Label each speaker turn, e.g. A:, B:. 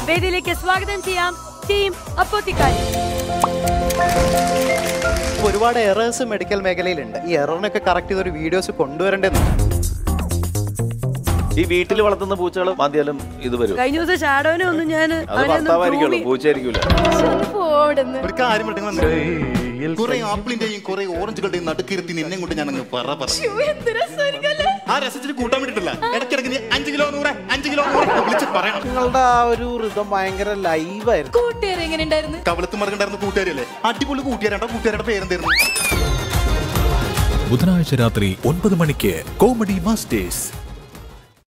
A: വേദിയിലേക്ക് സ്വാഗതം ചെയ്യാം ടീം അപ്പോത്തിക്കാരി
B: ഒരുപാട് എറേഴ്സ് മെഡിക്കൽ മേഖലയിലുണ്ട് ഈ എററിനൊക്കെ കറക്റ്റ് ചെയ്തൊരു വീഡിയോസ് കൊണ്ടുവരേണ്ടതുണ്ട്
C: ഈ വീട്ടിൽ വളർത്തുന്ന പൂച്ചകൾ മാന്തിയാലും ഇത് വരും
A: കഴിഞ്ഞ ദിവസം ഷാഡോനെ ഒന്നും ഞാൻ
C: അത് ഭർത്താവായിരിക്കുള്ളൂ പൂച്ചയായിരിക്കൂല
D: ഒരു കാര്യം പറയട്ടെ വന്നേ. കുറെ ആപ്പിളിന്റെയും കുറെ ഓറഞ്ചുകളുടെയും നടുക്കിരുത്തി നിന്നെ കൊണ്ട് ഞാൻ അങ്ങ് പറ പറ ആ രസിച്ചിട്ട് കൂട്ടാൻ വേണ്ടിട്ടില്ല ഇടയ്ക്കിടയ്ക്ക് നീ അഞ്ച് കിലോ നൂറ് അഞ്ച് കിലോ നൂറ് വിളിച്ച് പറയണം
E: നിങ്ങളുടെ ആ ഒരു ഋതം ഭയങ്കര ലൈവായിരുന്നു
F: കൂട്ടുകാരെ എങ്ങനെ ഉണ്ടായിരുന്നു
D: കവലത്ത് മറകണ്ടായിരുന്ന കൂട്ടുകാരിയല്ലേ അടിപൊളി കൂട്ടുകാരാട്ടോ കൂട്ടുകാരുടെ പേരെന്തായിരുന്നു
G: ബുധനാഴ്ച രാത്രി ഒൻപത് മണിക്ക് കോമഡി മാസ്റ്റേഴ്സ്